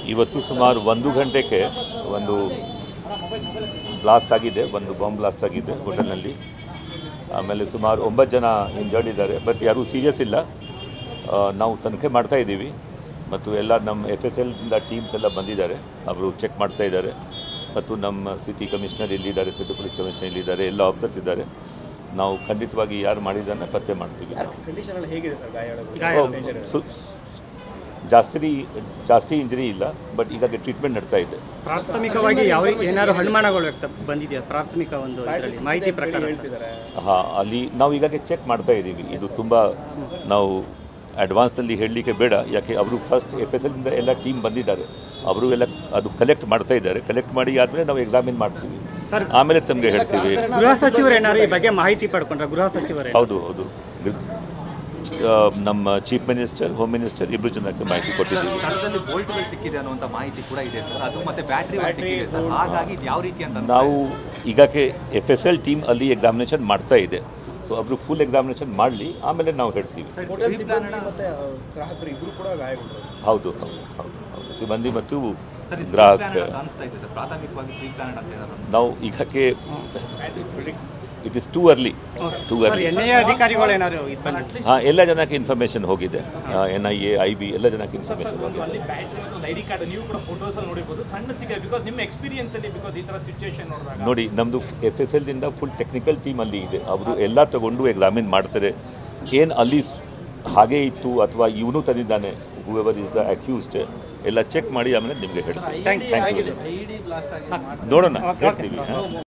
ಇವತ್ತು ಸುಮಾರು ಒಂದು ಗಂಟೆಗೆ ಒಂದು ಬ್ಲಾಸ್ಟ್ ಆಗಿದೆ ಒಂದು ಬಾಂಬ್ ಬ್ಲಾಸ್ಟ್ ಆಗಿದೆ ಹೋಟೆಲ್ನಲ್ಲಿ ಆಮೇಲೆ ಸುಮಾರು ಒಂಬತ್ತು ಜನ ಇಂಜರ್ಡ್ ಇದ್ದಾರೆ ಬಟ್ ಯಾರೂ ಸೀರಿಯಸ್ ಇಲ್ಲ ಆ, ನಾವು ತನಿಖೆ ಮಾಡ್ತಾ ಇದ್ದೀವಿ ಮತ್ತು ಎಲ್ಲ ನಮ್ಮ ಎಫ್ ಎಸ್ ಎಲ್ನಿಂದ ಟೀಮ್ಸ್ ಎಲ್ಲ ಬಂದಿದ್ದಾರೆ ಅವರು ಚೆಕ್ ಮಾಡ್ತಾ ಇದ್ದಾರೆ ಮತ್ತು ನಮ್ಮ ಸಿಟಿ ಕಮಿಷನರ್ ಇಲ್ಲಿದ್ದಾರೆ ಸಿಟಿ ಪೊಲೀಸ್ ಕಮಿಷನರ್ ಇಲ್ಲಿದ್ದಾರೆ ಎಲ್ಲ ಆಫೀಸರ್ಸ್ ಇದ್ದಾರೆ ನಾವು ಖಂಡಿತವಾಗಿ ಯಾರು ಮಾಡಿದ್ದನ್ನು ಪತ್ತೆ ಮಾಡ್ತೀವಿ ಕಂಡೀಷನ್ ಎಲ್ಲ ಹೇಗಿದೆ ಸರ್ ಗಾಯಾಳುಗಳು ಓ, ಸು- ಜಾಸ್ತಿ ಜಾಸ್ತಿ ಇಂಜರಿ ಇಲ್ಲ ಬಟ್ ಈಗ ಟ್ರೀಟ್ಮೆಂಟ್ ನಡ್ತಾ ಇದೆ ಪ್ರಾಥಮಿಕವಾಗಿ ಯಾವ ಏನಾದ್ರು ಅನುಮಾನಗಳು ವ್ಯಕ್ತ ಬಂದಿದೆಯಾ ಪ್ರಾಥಮಿಕ ಒಂದು ಇದರಲ್ಲಿ ಮಾಹಿತಿ ಪ್ರಕಾರ ಹೇಳ್ತಿದ್ದಾರೆ ಹಾಂ ಅಲ್ಲಿ ನಾವು ಈಗಾಗಲೇ ಚೆಕ್ ಮಾಡ್ತಾ ಇದ್ದೀವಿ ಇದು ತುಂಬ ನಾವು ಅಡ್ವಾನ್ಸ್ನಲ್ಲಿ ಹೇಳಲಿಕ್ಕೆ ಬೇಡ ಯಾಕೆ ಅವರು ಫಸ್ಟ್ ಎಫ್ ಎಸ್ ಎಲ್ನಿಂದ ಎಲ್ಲ ಟೀಮ್ ಬಂದಿದ್ದಾರೆ ಅವರು ಎಲ್ಲ ಅದು ಕಲೆಕ್ಟ್ ಮಾಡ್ತಾ ಇದ್ದಾರೆ ಕಲೆಕ್ಟ್ ಮಾಡಿ ಆದಮೇಲೆ ನಾವು ಎಕ್ಸಾಮಿನ್ ಮಾಡ್ತೀವಿ ಸರ್ ಆಮೇಲೆ ತಮಗೆ ಹೇಳ್ತೀವಿ ಗೃಹ ಸಚಿವರು ಏನಾದ್ರು ಈ ಬಗ್ಗೆ ಮಾಹಿತಿ ಪಡ್ಕೊಂಡ್ರ ಗೃಹ ಸಚಿವರೇ ಹೌದು ಹೌದು ಗೃ- ಆ, ನಮ್ಮ ಚೀಫ್ ಮಿನಿಸ್ಟರ್ ಹೋಮ್ ಮಿನಿಸ್ಟರ್ ಇಬ್ಬರು ಜನಕ್ಕೆ ಮಾಹಿತಿ ಕೊಟ್ಟಿದ್ದೀವಿ ಸ್ಥಳದಲ್ಲಿ ಬೋಲ್ಟ್ಗಳು ಸಿಕ್ಕಿದೆ ಅನ್ನುವಂಥ ಮಾಹಿತಿ ಕೂಡ ಇದೆ ಸರ್ ಅದು ಮತ್ತೆ ಬ್ಯಾಟ್ರಿ ಸಿಕ್ಕಿದೆ ಸರ್ ಹಾಗಾಗಿ ಇದು ಯಾವ ರೀತಿ ಅಂತ ನಾವು ಈಗಕ್ಕೆ ಎಫ್ ಎಸ್ ಎಲ್ ಟೀಮ್ ಅಲ್ಲಿ ಎಕ್ಸಾಮಿನೇಷನ್ ಮಾಡ್ತಾ ಇದೆ ಸೊ ಅವರು ಫುಲ್ ಎಕ್ಸಾಮಿನೇಷನ್ ಮಾಡಲಿ ಆಮೇಲೆ ನಾವು ಹೇಳ್ತೀವಿ ಹೋಟೆಲ್ ಸಿಬ್ಬಂದಿ ಮತ್ತೆ ಆ, ಗ್ರಾಹಕರು ಇಬ್ರು ಕೂಡ ಗಾಯಗೊಂಡರು ಹೌದು ಹೌದು ಹೌದು ಹೌದು ಸಿಬ್ಬಂದಿ ಮತ್ತು ಸರ್ ಇದು ಗ್ರಾಹಕ pre-planned ಅಂತ ಅನಿಸ್ತಾ ಇದೆ ಸರ್ ಪ್ರಾಥಮಿಕವಾಗಿ ಪ್ರೀ ಪ್ಲಾನೆಡ್ ಅಂತ ಏನಾದ್ರು ಅನ್ಸುತ್ತಾ? ನಾವು ಈಗಕ್ಕೆ it is too early too sir early N I ಅಧಿಕಾರಿಗಳು ಏನಾದ್ರು ಇದು ಬಂದಿದೆ ಹಾಂ ಎಲ್ಲ ಜನಕ್ಕೆ ಇನ್ಫಾರ್ಮೇಷನ್ ಹೋಗಿದೆ N I A I B ಎಲ್ಲ ಜನಕ್ಕೆ ಇನ್ಫಾರ್ಮೇಷನ್ ಹೋಗಿದೆ ಅಲ್ಲಿ ಬ್ಯಾಟ್ರಿ ಮತ್ತು ಐಡಿ ಕಾರ್ಡ್ ನೀವು ಕೂಡ ಫೋಟೋಸ್ ಅಲ್ಲಿ ನೋಡಿರ್ಬೋದು ಸಣ್ಣ ಸಿಗ ಬಿಕಾಸ್ ನಿಮ್ಮ ಎಕ್ಸ್ಪೀರಿಯನ್ಸ್ ಅಲ್ಲಿ ಬಿಕಾಸ್ ಈ ತರ ಸಿಚುವೇಶನ್ ನೋಡಿದಾಗ ನೋಡಿ ನಮ್ಮದು ಎಫ್ ಎಸ್ ಎಲ್ದಿಂದ ಫುಲ್ ಟೆಕ್ನಿಕಲ್ ಟೀಮ್ ಅಲ್ಲಿ ಇದೆ ಅವರು ಎಲ್ಲ ತಗೊಂಡು ಎಕ್ಸಾಮಿನ್ ಮಾಡ್ತಾರೆ ಏನು ಅಲ್ಲಿ ಸ್- ಹಾಗೆ ಇತ್ತು ಅಥವಾ ಇವನು ತಂದಿದ್ದಾನೆ ಹೂಎವರ್ ಇಸ್ ದ ಅಕ್ಯೂಸ್ಡ್ ಎಲ್ಲ ಚೆಕ್ ಮಾಡಿ ಆಮೇಲೆ ನಿಮಗೆ ಹೇಳ್ತೀನಿ ಥ್ಯಾಂಕ್ ಯು ನೋಡೋಣ ಹೇಳ್ತೀವಿ ಹಾಂ